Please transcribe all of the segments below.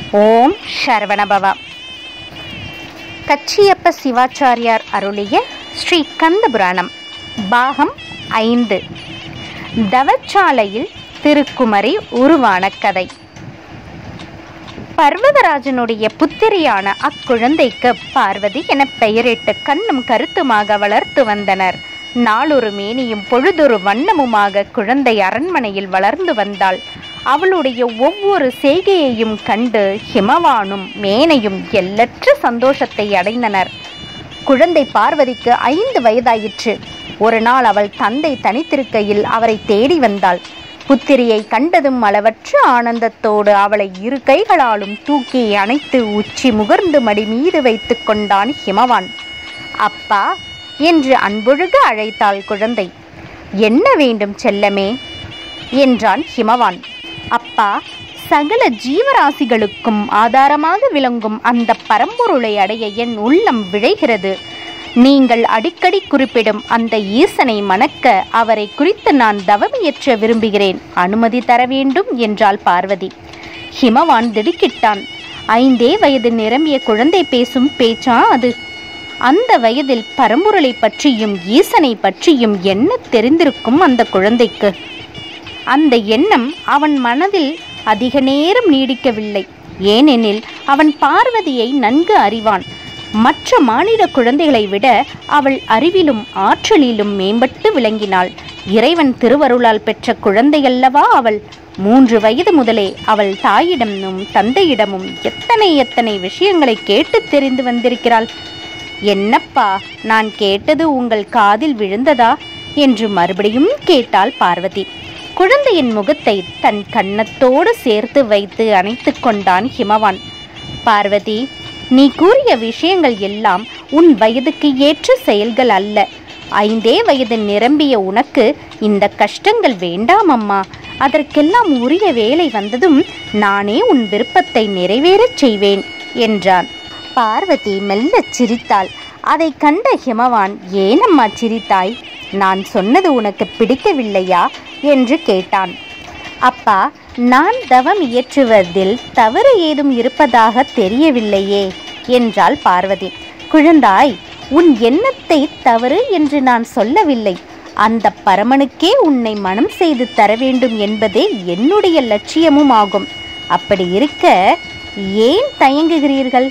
ஓம் சரவணபவா கச்சியப்ப சிவாச்சாரியார் அருளிய ஸ்ரீ கந்தபுராணம் பாகம் ஐந்து தவச்சாலையில் திருக்குமரி உருவான கதை பர்வதராஜனுடைய புத்திரியான அக்குழந்தைக்கு பார்வதி என பெயரிட்டு கண்ணும் கருத்துமாக வளர்த்து வந்தனர் நாளொரு மேனியும் பொழுதொரு வண்ணமுமாக குழந்தை அரண்மனையில் வளர்ந்து வந்தாள் அவளுடைய ஒவ்வொரு செய்கையையும் கண்டு ஹிமவானும் மேனையும் எல்லற்ற சந்தோஷத்தை அடைந்தனர் குழந்தை பார்வதிக்கு ஐந்து வயதாயிற்று ஒரு நாள் அவள் தந்தை தனித்திருக்கையில் அவரை தேடி வந்தாள் புத்திரியை கண்டதும் அளவற்ற ஆனந்தத்தோடு அவளை இரு கைகளாலும் தூக்கி அணைத்து உச்சி முகர்ந்து மடி மீது வைத்து கொண்டான் ஹிமவான் அப்பா என்று அன்பொழுக அழைத்தாள் குழந்தை என்ன வேண்டும் செல்லமே என்றான் ஹிமவான் அப்பா சகல ஜீவராசிகளுக்கும் ஆதாரமாக விளங்கும் அந்த பரம்பொருளை அடைய என் உள்ளம் விழைகிறது நீங்கள் அடிக்கடி குறிப்பிடும் அந்த ஈசனை மணக்க அவரை குறித்து நான் தவமியற்ற விரும்புகிறேன் அனுமதி தர வேண்டும் என்றாள் பார்வதி ஹிமவான் திடுக்கிட்டான் ஐந்தே வயது நிரம்பிய குழந்தை பேசும் பேச்சா அது அந்த வயதில் பரம்பொருளை பற்றியும் ஈசனை பற்றியும் என்ன தெரிந்திருக்கும் அந்த குழந்தைக்கு அந்த எண்ணம் அவன் மனதில் அதிக நேரம் நீடிக்கவில்லை ஏனெனில் அவன் பார்வதியை நன்கு அறிவான் மற்ற மானிட குழந்தைகளை விட அவள் அறிவிலும் ஆற்றலிலும் மேம்பட்டு விளங்கினாள் இறைவன் திருவருளால் பெற்ற குழந்தையல்லவா அவள் மூன்று வயது முதலே அவள் தாயிடமும் தந்தையிடமும் எத்தனை எத்தனை விஷயங்களை கேட்டு தெரிந்து வந்திருக்கிறாள் என்னப்பா நான் கேட்டது உங்கள் காதில் விழுந்ததா என்று மறுபடியும் கேட்டாள் பார்வதி குழந்தையின் முகத்தை தன் கன்னத்தோடு சேர்த்து வைத்து அணைத்து கொண்டான் ஹிமவான் பார்வதி நீ கூறிய விஷயங்கள் எல்லாம் உன் வயதுக்கு ஏற்ற செயல்கள் அல்ல ஐந்தே வயது நிரம்பிய உனக்கு இந்த கஷ்டங்கள் வேண்டாம் அம்மா அதற்கெல்லாம் உரிய வேலை வந்ததும் நானே உன் விருப்பத்தை நிறைவேறச் செய்வேன் என்றான் பார்வதி மெல்லச் சிரித்தாள் அதை கண்ட ஹிமவான் ஏனம்மா சிரித்தாய் நான் சொன்னது உனக்கு பிடிக்கவில்லையா என்று கேட்டான் அப்பா நான் தவம் இயற்றுவதில் தவறு ஏதும் இருப்பதாக தெரியவில்லையே என்றாள் பார்வதி குழந்தாய் உன் எண்ணத்தை தவறு என்று நான் சொல்லவில்லை அந்த பரமனுக்கே உன்னை மனம் செய்து தர வேண்டும் என்பதே என்னுடைய லட்சியமும் ஆகும் அப்படி இருக்க ஏன் தயங்குகிறீர்கள்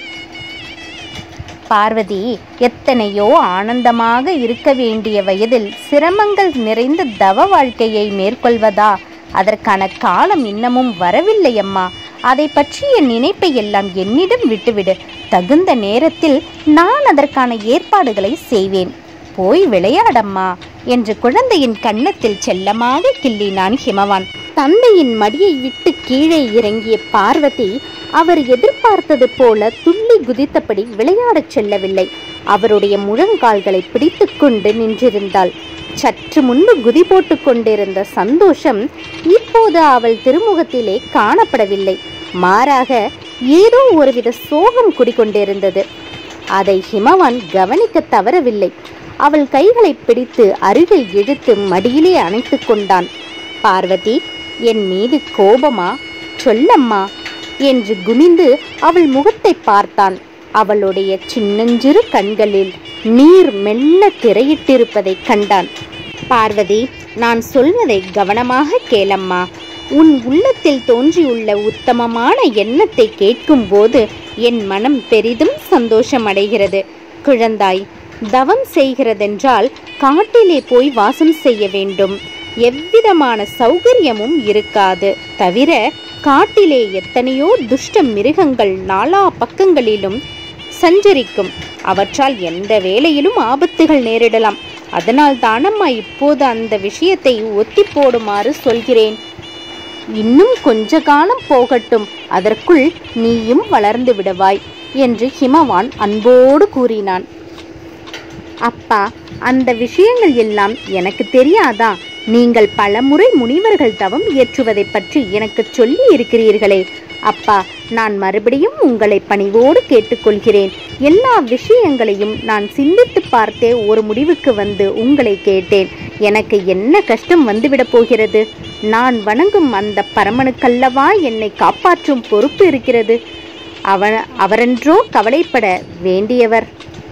பார்வதி எத்தனையோ ஆனந்தமாக இருக்க வேண்டிய வயதில் சிரமங்கள் நிறைந்த தவ வாழ்க்கையை மேற்கொள்வதா அதற்கான காலம் இன்னமும் வரவில்லை அம்மா அதை பற்றிய நினைப்பை எல்லாம் என்னிடம் விட்டுவிடு தகுந்த நேரத்தில் நான் அதற்கான ஏற்பாடுகளை செய்வேன் போய் விளையாடம்மா என்று குழந்தையின் கன்னத்தில் செல்லமாக கிள்ளினான் ஹிமவான் தந்தையின் மடியை விட்டு கீழே இறங்கிய பார்வதி அவர் எதிர்பார்த்தது போல துள்ளி குதித்தபடி விளையாடச் செல்லவில்லை அவருடைய முழங்கால்களை பிடித்துக்கொண்டு நின்றிருந்தாள் சற்று முன்பு குதி போட்டு கொண்டிருந்த சந்தோஷம் இப்போது அவள் திருமுகத்திலே காணப்படவில்லை மாறாக ஏதோ ஒருவித சோகம் குடிக்கொண்டிருந்தது அதை ஹிமவான் கவனிக்க தவறவில்லை அவள் கைகளை பிடித்து அருகில் இழுத்து மடியிலே அணைத்து கொண்டான் பார்வதி என் மீது கோபமா சொல்லம்மா என்று குனிந்து அவள் முகத்தை பார்த்தான் அவளுடைய சின்னஞ்சிறு கண்களில் நீர் மெல்ல திரையிட்டிருப்பதைக் கண்டான் பார்வதி நான் சொல்வதை கவனமாக கேளம்மா உன் உள்ளத்தில் தோன்றியுள்ள உத்தமமான எண்ணத்தை கேட்கும்போது என் மனம் பெரிதும் சந்தோஷமடைகிறது குழந்தாய் தவம் செய்கிறதென்றால் காட்டிலே போய் வாசம் செய்ய வேண்டும் எவ்விதமான சௌகரியமும் இருக்காது தவிர காட்டிலே எத்தனையோ துஷ்ட மிருகங்கள் நாலா பக்கங்களிலும் சஞ்சரிக்கும் அவற்றால் எந்த வேளையிலும் ஆபத்துகள் நேரிடலாம் அதனால் தானம்மா இப்போது அந்த விஷயத்தை ஒத்தி போடுமாறு சொல்கிறேன் இன்னும் கொஞ்ச காலம் போகட்டும் அதற்குள் நீயும் வளர்ந்து விடுவாய் என்று ஹிமவான் அன்போடு கூறினான் அப்பா அந்த விஷயங்கள் எல்லாம் எனக்கு தெரியாதா நீங்கள் பலமுறை முனிவர்கள் தவம் இயற்றுவதை பற்றி எனக்கு சொல்லி இருக்கிறீர்களே அப்பா நான் மறுபடியும் உங்களை பணிவோடு கேட்டுக்கொள்கிறேன் எல்லா விஷயங்களையும் நான் சிந்தித்து பார்த்தே ஒரு முடிவுக்கு வந்து உங்களை கேட்டேன் எனக்கு என்ன கஷ்டம் வந்துவிடப் போகிறது நான் வணங்கும் அந்த பரமனுக்கல்லவா என்னை காப்பாற்றும் பொறுப்பு இருக்கிறது அவ அவரென்றோ கவலைப்பட வேண்டியவர்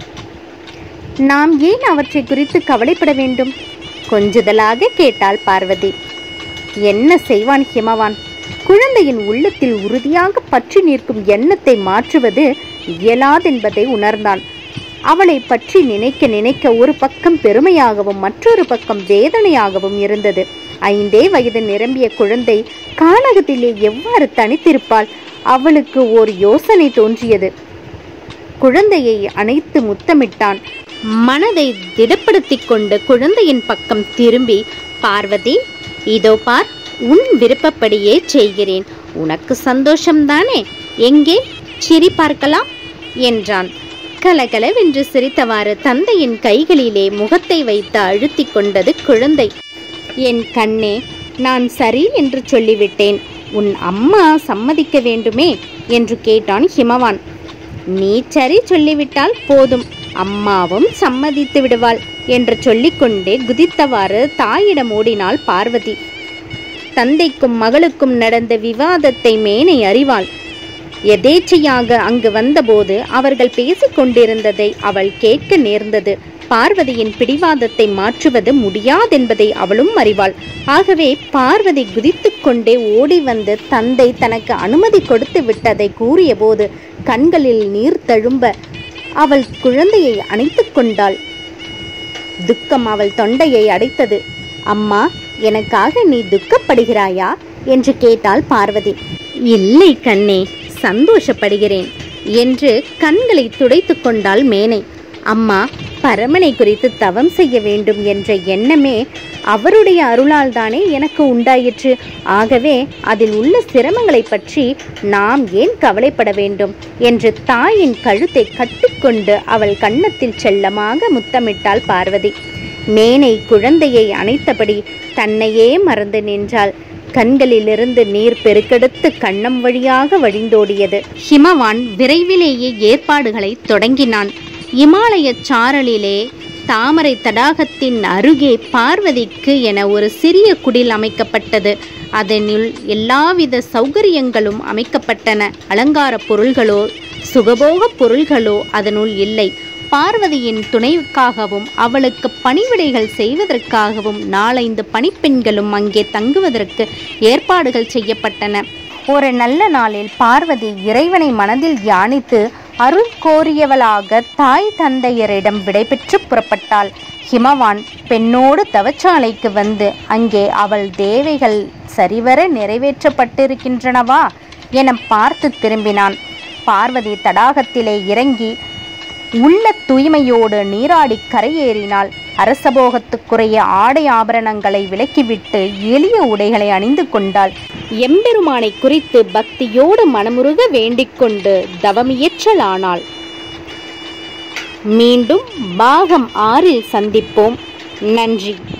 நாம் ஏன் அவற்றை குறித்து கவலைப்பட வேண்டும் கொஞ்சுதலாக கேட்டாள் பார்வதி என்ன செய்வான் ஹிமவான் குழந்தையின் உள்ளத்தில் உறுதியாக பற்றி நிற்கும் எண்ணத்தை மாற்றுவது இயலாதென்பதை உணர்ந்தான் அவளை பற்றி நினைக்க நினைக்க ஒரு பக்கம் பெருமையாகவும் மற்றொரு பக்கம் வேதனையாகவும் இருந்தது ஐந்தே வயது நிரம்பிய குழந்தை கானகத்திலே எவ்வாறு தனித்திருப்பாள் அவளுக்கு ஓர் யோசனை தோன்றியது குழந்தையை அணைத்து முத்தமிட்டான் மனதை திடப்படுத்திக் கொண்டு குழந்தையின் பக்கம் திரும்பி பார்வதி இதோ பார் உன் விருப்பப்படியே செய்கிறேன் உனக்கு சந்தோஷம்தானே எங்கே சிரி பார்க்கலாம் என்றான் கலகலவென்று சிரித்தவாறு தந்தையின் கைகளிலே முகத்தை வைத்து அழுத்திக் கொண்டது குழந்தை என் கண்ணே நான் சரி என்று சொல்லிவிட்டேன் உன் அம்மா சம்மதிக்க வேண்டுமே என்று கேட்டான் ஹிமவான் நீ சரி சொல்லிவிட்டால் போதும் அம்மாவும் சம்மதித்து விடுவாள் என்று சொல்லிக்கொண்டே குதித்தவாறு தாயிடம் ஓடினாள் பார்வதி தந்தைக்கும் மகளுக்கும் நடந்த விவாதத்தை மேனை அறிவாள் எதேச்சையாக அங்கு வந்தபோது அவர்கள் பேசிக் கொண்டிருந்ததை அவள் கேட்க நேர்ந்தது பார்வதியின் பிடிவாதத்தை மாற்றுவது முடியாதென்பதை அவளும் அறிவாள் ஆகவே பார்வதி குதித்துக் கொண்டே ஓடி வந்து தந்தை தனக்கு அனுமதி கொடுத்து விட்டதை கூறியபோது கண்களில் நீர் தழும்ப அவள் குழந்தையை அணைத்துக் கொண்டாள் துக்கம் அவள் தொண்டையை அடைத்தது அம்மா எனக்காக நீ துக்கப்படுகிறாயா என்று கேட்டாள் பார்வதி இல்லை கண்ணே சந்தோஷப்படுகிறேன் என்று கண்களை துடைத்துக் கொண்டாள் மேனை அம்மா பரமனை குறித்து தவம் செய்ய வேண்டும் என்ற எண்ணமே அவருடைய அருளால் தானே எனக்கு உண்டாயிற்று ஆகவே அதில் உள்ள சிரமங்களை பற்றி நாம் ஏன் கவலைப்பட வேண்டும் என்று தாயின் கழுத்தை கட்டிக்கொண்டு அவள் கன்னத்தில் செல்லமாக முத்தமிட்டாள் பார்வதி மேனை குழந்தையை அணைத்தபடி தன்னையே மறந்து நின்றாள் கண்களிலிருந்து நீர் பெருக்கெடுத்து கண்ணம் வழியாக வழிந்தோடியது ஹிமவான் விரைவிலேயே ஏற்பாடுகளை தொடங்கினான் இமாலயச் சாரலிலே தாமரை தடாகத்தின் அருகே பார்வதிக்கு என ஒரு சிறிய குடில் அமைக்கப்பட்டது அதனுள் எல்லாவித சௌகரியங்களும் அமைக்கப்பட்டன அலங்கார பொருள்களோ சுகபோக பொருள்களோ அதனுள் இல்லை பார்வதியின் துணைவுக்காகவும் அவளுக்கு பணிவிடைகள் செய்வதற்காகவும் நாலைந்து பணிப்பெண்களும் அங்கே தங்குவதற்கு ஏற்பாடுகள் செய்யப்பட்டன ஒரு நல்ல நாளில் பார்வதி இறைவனை மனதில் தியானித்து அருள் கோரியவளாக தாய் தந்தையரிடம் விடைபெற்று புறப்பட்டாள் ஹிமவான் பெண்ணோடு தவச்சாலைக்கு வந்து அங்கே அவள் தேவைகள் சரிவர நிறைவேற்றப்பட்டிருக்கின்றனவா என பார்த்து திரும்பினான் பார்வதி தடாகத்திலே இறங்கி உள்ள தூய்மையோடு நீராடி கரையேறினாள் அரசபோகத்துக்குரிய ஆடை ஆபரணங்களை விலக்கிவிட்டு எளிய உடைகளை அணிந்து கொண்டாள் எம்பெருமானை குறித்து பக்தியோடு மனமுருக வேண்டிக் கொண்டு தவமியற்றலானாள் மீண்டும் பாகம் ஆறில் சந்திப்போம் நன்றி